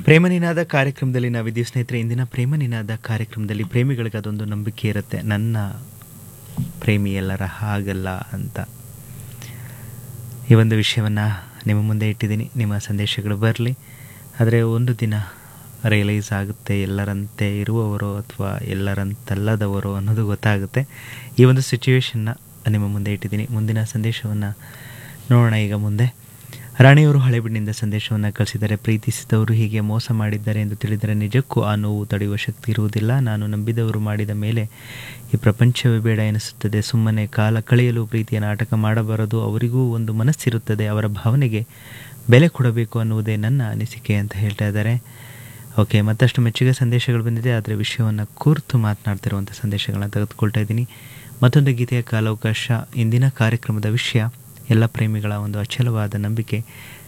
ಪ್ರೇಮ ನಿನಾದ ಕಾರ್ಯಕ್ರಮದಲ್ಲಿ ನಾವಿದ್ದೀವಿ ಸ್ನೇಹಿತರೆ ಇಂದಿನ ಪ್ರೇಮ ನಿನಾದ ಕಾರ್ಯಕ್ರಮದಲ್ಲಿ ಪ್ರೇಮಿಗಳಿಗೆ ಅದೊಂದು ನಂಬಿಕೆ ಇರುತ್ತೆ ನನ್ನ ಪ್ರೇಮಿ ಎಲ್ಲರ ಹಾಗಲ್ಲ ಅಂತ ಈ ಒಂದು ವಿಷಯವನ್ನು ನಿಮ್ಮ ಮುಂದೆ ಇಟ್ಟಿದ್ದೀನಿ ನಿಮ್ಮ ಸಂದೇಶಗಳು ಬರಲಿ ಆದರೆ ಒಂದು ದಿನ ರಿಯಲೈಸ್ ಆಗುತ್ತೆ ಎಲ್ಲರಂತೆ ಇರುವವರು ಅಥವಾ ಎಲ್ಲರಂತಲ್ಲದವರು ಅನ್ನೋದು ಗೊತ್ತಾಗುತ್ತೆ ಈ ಒಂದು ಸಿಚುವೇಶನ್ನ ನಿಮ್ಮ ಮುಂದೆ ಇಟ್ಟಿದ್ದೀನಿ ಮುಂದಿನ ಸಂದೇಶವನ್ನು ನೋಡೋಣ ಈಗ ಮುಂದೆ ರಾಣಿಯವರು ಹಳೆಬಿಡಿನಿಂದ ಸಂದೇಶವನ್ನು ಕಳಿಸಿದ್ದಾರೆ ಪ್ರೀತಿಸಿದವರು ಹೀಗೆ ಮೋಸ ಮಾಡಿದ್ದಾರೆ ಎಂದು ತಿಳಿದರೆ ನಿಜಕ್ಕೂ ಆ ನೋವು ತಡೆಯುವ ಶಕ್ತಿ ಇರುವುದಿಲ್ಲ ನಾನು ನಂಬಿದವರು ಮಾಡಿದ ಮೇಲೆ ಈ ಪ್ರಪಂಚವೇ ಬೇಡ ಎನಿಸುತ್ತದೆ ಸುಮ್ಮನೆ ಕಾಲ ಕಳೆಯಲು ಪ್ರೀತಿಯ ನಾಟಕ ಮಾಡಬಾರದು ಅವರಿಗೂ ಒಂದು ಮನಸ್ಸಿರುತ್ತದೆ ಅವರ ಭಾವನೆಗೆ ಬೆಲೆ ಕೊಡಬೇಕು ಅನ್ನುವುದೇ ನನ್ನ ಅನಿಸಿಕೆ ಅಂತ ಹೇಳ್ತಾ ಇದ್ದಾರೆ ಓಕೆ ಮತ್ತಷ್ಟು ಮೆಚ್ಚುಗೆ ಸಂದೇಶಗಳು ಬಂದಿದೆ ಆದರೆ ವಿಷಯವನ್ನು ಕುರಿತು ಮಾತನಾಡ್ತಿರುವಂಥ ಸಂದೇಶಗಳನ್ನ ತೆಗೆದುಕೊಳ್ತಾ ಇದ್ದೀನಿ ಮತ್ತೊಂದು ಗೀತೆಯ ಕಾಲಾವಕಾಶ ಇಂದಿನ ಕಾರ್ಯಕ್ರಮದ ವಿಷಯ ಎಲ್ಲ ಪ್ರೇಮಿಗಳ ಒಂದು ಅಚಲವಾದ ನಂಬಿಕೆ